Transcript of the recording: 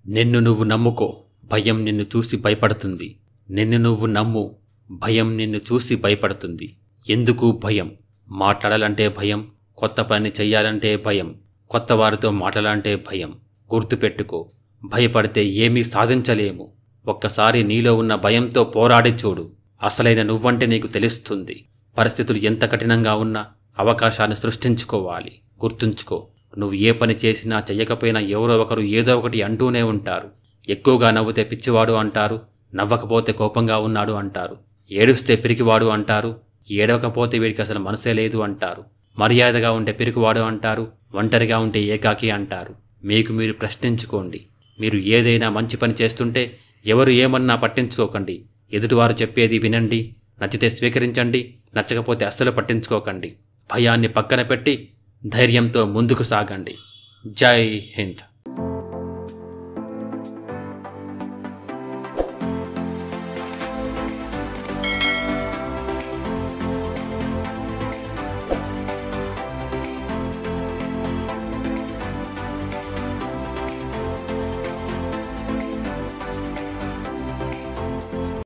నిన్ను నువ్వు నమ్ముకో భయం నిన్ను చూసి భయపడుతుంది నిన్ను నువ్వు నమ్ము భయం నిన్ను చూసి భయపడుతుంది ఎందుకు భయం మాట్లాడాలంటే భయం కొత్త పని చెయ్యాలంటే భయం కొత్త వారితో మాట్లాడాలంటే భయం గుర్తుపెట్టుకో భయపడితే ఏమీ సాధించలేము ఒక్కసారి నీలో ఉన్న భయంతో పోరాడి చూడు అసలైన నువ్వంటే నీకు తెలుస్తుంది పరిస్థితులు ఎంత కఠినంగా ఉన్నా అవకాశాన్ని సృష్టించుకోవాలి గుర్తుంచుకో నువ్వు ఏ పని చేసినా చెయ్యకపోయినా ఎవరో ఒకరు ఏదో ఒకటి అంటూనే ఉంటారు ఎక్కువగా నవ్వుతే పిచ్చివాడు అంటారు నవ్వకపోతే కోపంగా ఉన్నాడు అంటారు ఏడుస్తే పిరికివాడు అంటారు ఏడవకపోతే వీడికి అసలు మనసే లేదు అంటారు మర్యాదగా ఉంటే పిరికివాడు అంటారు ఒంటరిగా ఉంటే ఏకాకి అంటారు మీకు మీరు ప్రశ్నించుకోండి మీరు ఏదైనా మంచి పని చేస్తుంటే ఎవరు ఏమన్నా పట్టించుకోకండి ఎదుటివారు చెప్పేది వినండి నచ్చితే స్వీకరించండి నచ్చకపోతే అస్సలు పట్టించుకోకండి భయాన్ని పక్కన పెట్టి ధైర్యంతో ముందుకు సాగండి జై హింద్